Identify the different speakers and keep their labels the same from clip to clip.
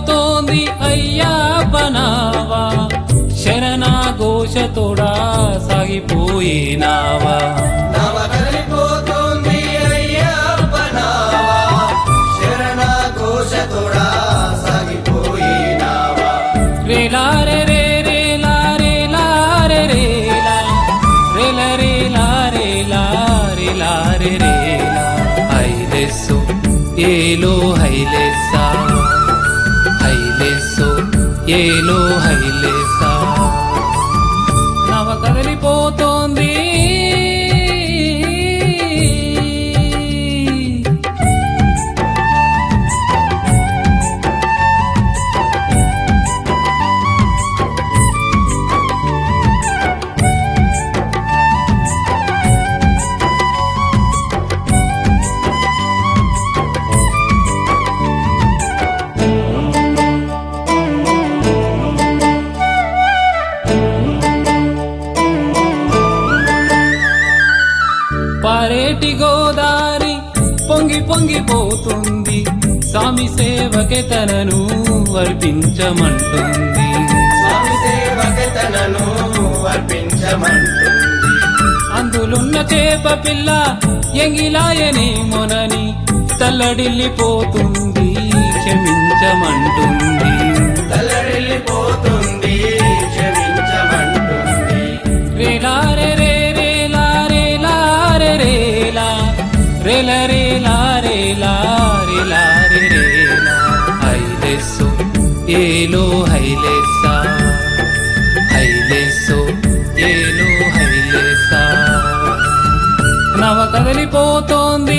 Speaker 1: కదలిపోతోంది అయ్యాపనావా శరణ ఘోషతోడా సాగిపోయినావా
Speaker 2: నవ కదిలిపోతుంది అయ్యప్ప నావా శరణ ఘోషతోడా సాగిపోయినావా
Speaker 1: రేలారే రే రేలారే లారే రేలా రేల రేలారే లారే లారే రేలా హైలెస్సో ఏలో హైలెస్సా హైలెస్సో ఏలో హైలెస్సా నవ కదలిపోతోంది పారేటి గోదారి పొంగి పొంగిపోతుంది స్వామి సేవకే తనను అర్పించమంటుంది
Speaker 2: స్వామి సేవకతనను అర్పించమంటుంది
Speaker 1: అందులున్న చేప పిల్ల ఎంగిలాయనే మొనని తల్లడిల్లిపోతుంది క్షమించమంటుంది
Speaker 2: తల్లడిల్లిపోతుంది క్షమించమంటుంది
Speaker 1: రేలారే రే రేలారే లారే రేలా రేల రేలారే లారే లారే రేలా హైలెస్సో ఏలో హైలెస్సా హైలెస్సో ఏలో హైలెస్సా నవ కదలిపోతోంది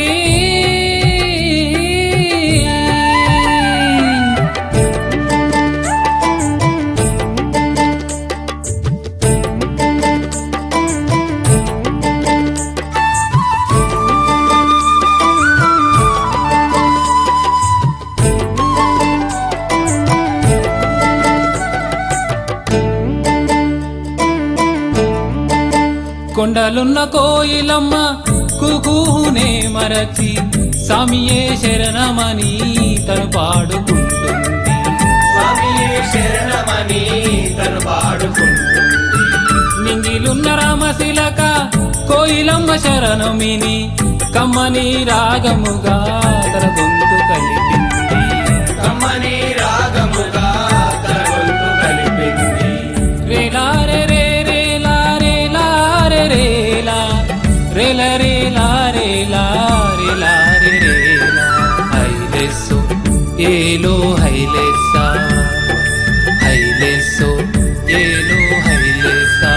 Speaker 1: కొండలున్న కోయిలమ్మ కుకూనే మరచి సామియే శరణమని తను పాడుకుంటుంది
Speaker 2: స్వామియే శరణమని తను పాడుకుంటుంది
Speaker 1: నింగిలున్న రామశిలక కోయిలమ్మ శరణమిని కమ్మని రాగముగా తన గొంతు కలిపింది
Speaker 2: కమ్మని రాగముగా తన గొంతు కలిపింది
Speaker 1: రేలారే రే రేలారే లారే రేలా రేల రేలారే లారే లారే రేలా హైలెస్సో ఏలో హైలెస్సా హైలెస్సో ఏలో హైలెస్సా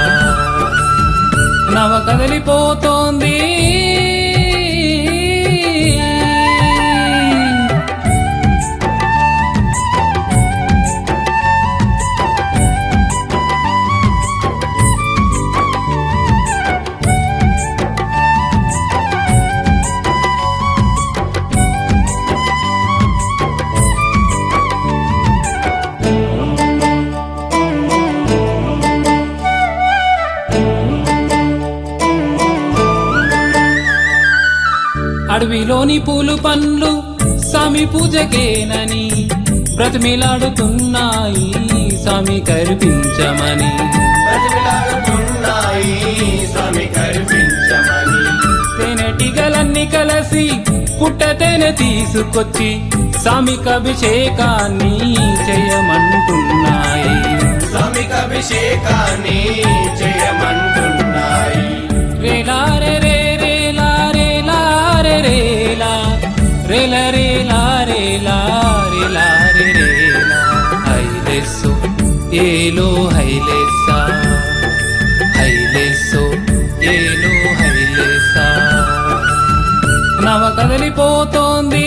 Speaker 1: నవ కదలిపోతోంది అడవిలోని పూలు పండ్లు స్వామి పూజకేనని బ్రతిమిలాడుతున్నాయి స్వామి కరిపించమని
Speaker 2: బ్రతిమిలాడుతున్నాయి స్వామి కనిపించమని
Speaker 1: తేనెటిగలన్నీ కలిసి పుట్ట తేనె తీసుకొచ్చి స్వామికి అభిషేకాన్ని చేయమంటున్నాయి
Speaker 2: స్వామికి అభిషేకాన్ని చేయమంటున్నాయి
Speaker 1: రేలారే రే రేలారే లారే రేలా రేల రేలారే లారే లారే రేలా హైలెస్సో ఏలో హైలెస్సా హైలెస్సో ఏలో హైలెస్సా నవ కదలిపోతోంది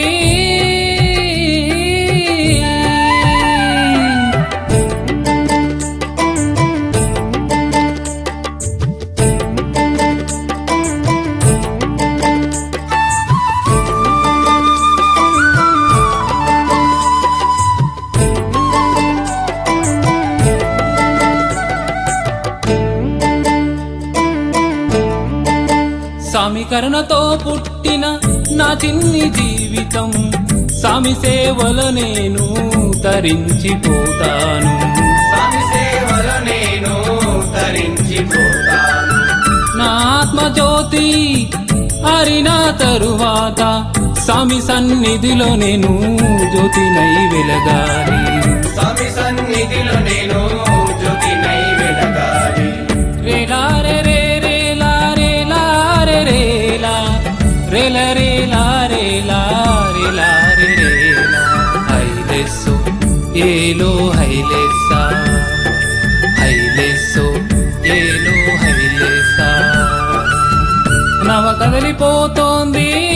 Speaker 1: స్వామి కరుణతో పుట్టిన నా చిన్ని జీవితం స్వామి సేవల నేను తరించిపోతాను
Speaker 2: స్వామి సేవలో నేను తరించిపోతాను
Speaker 1: నా ఆత్మజ్యోతి అరిన తరువాత స్వామి సన్నిధిలో నేను జ్యోతినై వెలగాలి
Speaker 2: స్వామి సన్నిధిలో నేను జ్యోతినై వెలగాలి
Speaker 1: రేలా రే రే రేలా రేలా రే రేలా రేల రేలా రేలా రేలా రే రేలా హైలెస్సో ఏలో హైలెస్సా హైలెస్సో ఏలో హైలెస్సా నవ కదలిపోతోంది